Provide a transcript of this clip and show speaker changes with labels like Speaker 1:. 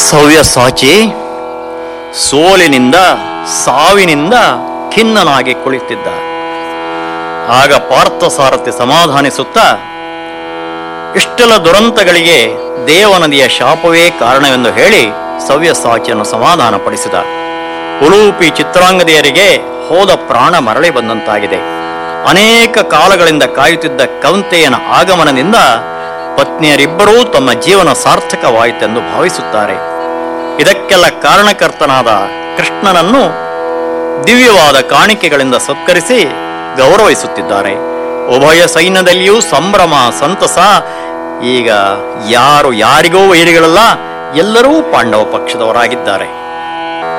Speaker 1: ಸವ್ಯಸಾಚಿ ಸೋಲಿನಿಂದ ಸಾವಿನಿಂದ ಖಿನ್ನನಾಗಿ ಕುಳಿತಿದ್ದ ಆಗ ಪಾರ್ಥಸಾರಥಿ ಸಮಾಧಾನಿಸುತ್ತಾ ಇಷ್ಟೆಲ್ಲ ದುರಂತಗಳಿಗೆ ದೇವನದಿಯ ಶಾಪವೇ ಕಾರಣವೆಂದು ಹೇಳಿ ಸವ್ಯಸಾಚಿಯನ್ನು ಸಮಾಧಾನಪಡಿಸಿದ ಉಲೂಪಿ ಚಿತ್ರಾಂಗದೆಯರಿಗೆ ಹೋದ ಪ್ರಾಣ ಮರಳಿ ಬಂದಂತಾಗಿದೆ ಅನೇಕ ಕಾಲಗಳಿಂದ ಕಾಯುತ್ತಿದ್ದ ಕೌಂತೆಯನ ಆಗಮನದಿಂದ ಪತ್ನಿಯರಿಬ್ಬರೂ ತಮ್ಮ ಜೀವನ ಸಾರ್ಥಕವಾಯಿತೆಂದು ಭಾವಿಸುತ್ತಾರೆ ಇದಕ್ಕೆಲ್ಲ ಕಾರಣಕರ್ತನಾದ ಕೃಷ್ಣನನ್ನು ದಿವ್ಯವಾದ ಕಾಣಿಕೆಗಳಿಂದ ಸತ್ಕರಿಸಿ ಗೌರವಿಸುತ್ತಿದ್ದಾರೆ ಉಭಯ ಸೈನ್ಯದಲ್ಲಿಯೂ ಸಂಭ್ರಮ ಸಂತಸ ಈಗ ಯಾರು ಯಾರಿಗೋ ವೈರಿಗಳಲ್ಲ ಎಲ್ಲರೂ ಪಾಂಡವ ಪಕ್ಷದವರಾಗಿದ್ದಾರೆ